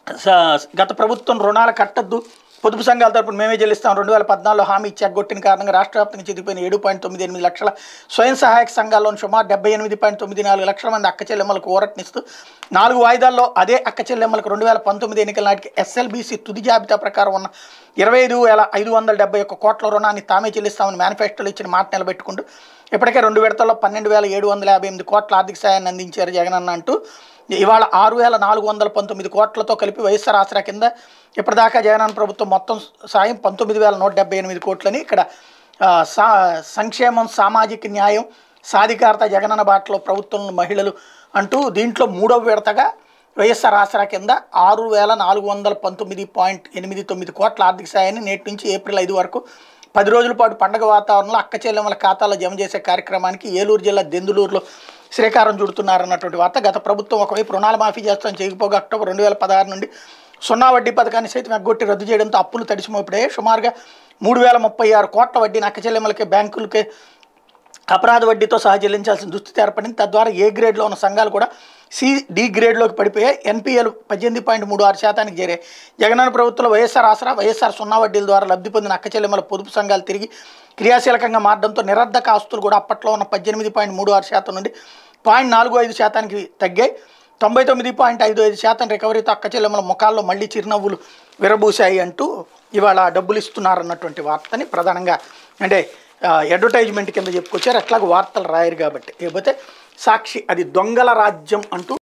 స- గత ప్రభుత్వం రుణాలు కట్టద్దు పొదుపు సంఘాల తరపున మేమే చెల్లిస్తాం రెండు వేల పద్నాలుగులో హామీ ఇచ్చి ఎగ్గొట్టిన కారణంగా రాష్ట్ర వ్యాప్తంగా చితికిపోయిన ఏడు పాయింట్ తొమ్మిది ఎనిమిది లక్షల స్వయం సహాయక సంఘాల్లోని సుమారు డెబ్బై ఎనిమిది పాయింట్ తొమ్మిది నాలుగు లక్షల మంది అక్క చెల్లెమ్మలకు ఊరటనిస్తూ నాలుగు వాయిదాల్లో అదే అక్క చెల్లెమ్మలకు రెండు వేల పంతొమ్మిది ఎన్నికల నాటికి ఎస్ఎల్బీసీ తుది జాబితా ప్రకారం ఉన్న ఇరవై ఐదు వేల ఐదు వందల డెబ్బై ఒక్క కోట్ల రుణాన్ని తామే చెల్లిస్తామని మేనిఫెస్టోలో ఇచ్చిన మాట నిలబెట్టుకుంటూ ఇప్పటికే రెండు విడతల్లో పన్నెండు వేల ఏడు వందల యాభై ఎనిమిది కోట్ల ఆర్థిక సాయాన్ని అందించారు జగనన్న అంటూ ఇవాళ ఆరు వేల నాలుగు వందల పంతొమ్మిది కోట్లతో కలిపి వైఎస్ఆర్ ఆసరా కింద ఇప్పటిదాకా జగనన్న ప్రభుత్వం మొత్తం సాయం పంతొమ్మిది వేల నూట డెబ్బై ఎనిమిది కోట్లని ఇక్కడ ఆ, సా సంక్షేమం సామాజిక న్యాయం సాధికారత జగనన్న బాటలో ప్రభుత్వం మహిళలు అంటూ దీంట్లో మూడవ విడతగా వైఎస్ఆర్ ఆసరా కింద ఆరు వేల నాలుగు వందల పంతొమ్మిది పాయింట్ ఎనిమిది తొమ్మిది కోట్ల ఆర్థిక సాయాన్ని నేటి నుంచి ఏప్రిల్ ఐదు వరకు పది రోజుల పాటు పండగ వాతావరణంలో అక్క చెల్లెమ్మల ఖాతాలో జమ చేసే కార్యక్రమానికి ఏలూరు జిల్లా దెందులూరులో శ్రీకారం చుడుతున్నారన్నటువంటి వార్త గత ప్రభుత్వం ఒకవైపు రుణాల మాఫీ చేస్తామని చేయకపోగా అక్టోబర్ రెండు వేల పదహారు నుండి సున్నా వడ్డీ పథకాన్ని సైతం ఎగ్గొట్టి రద్దు చేయడంతో అప్పులు తడిసిమోపడే సుమారుగా మూడు వేల ముప్పై ఆరు కోట్ల వడ్డీని అక్క చెల్లెమ్మలకి బ్యాంకులకే అపరాధ వడ్డీతో సహా చెల్లించాల్సిన దుస్థితి ఏర్పడింది తద్వారా ఏ గ్రేడ్లో ఉన్న సంఘాలు కూడా సి డి గ్రేడ్లోకి పడిపోయాయి ఎన్పిఎల్ పద్దెనిమిది పాయింట్ మూడు ఆరు శాతానికి చేరాయి జగనన్న ప్రభుత్వంలో వైఎస్ఆర్ ఆసరా వైఎస్ఆర్ సున్నా వడ్డీల ద్వారా లబ్ధి పొందిన అక్క చెల్లెమ్మల పొదుపు సంఘాలు తిరిగి క్రియాశీలకంగా మారడంతో నిరర్ధక ఆస్తులు కూడా అప్పట్లో ఉన్న పద్దెనిమిది పాయింట్ మూడు ఆరు శాతం నుండి పాయింట్ నాలుగు ఐదు శాతానికి తగ్గాయి తొంభై తొమ్మిది పాయింట్ ఐదు ఐదు శాతం రికవరీతో అక్క చెల్లెమ్మల ముఖాల్లో మళ్ళీ చిరునవ్వులు విరబూశాయి అంటూ ఇవాళ డబ్బులు ఇస్తున్నారన్నటువంటి వార్తని ప్రధానంగా అంటే ఆ, అడ్వర్టైజ్మెంట్ కింద చెప్పుకొచ్చారు అట్లాగే వార్తలు రాయరు కాబట్టి లేకపోతే సాక్షి అది దొంగల రాజ్యం అంటూ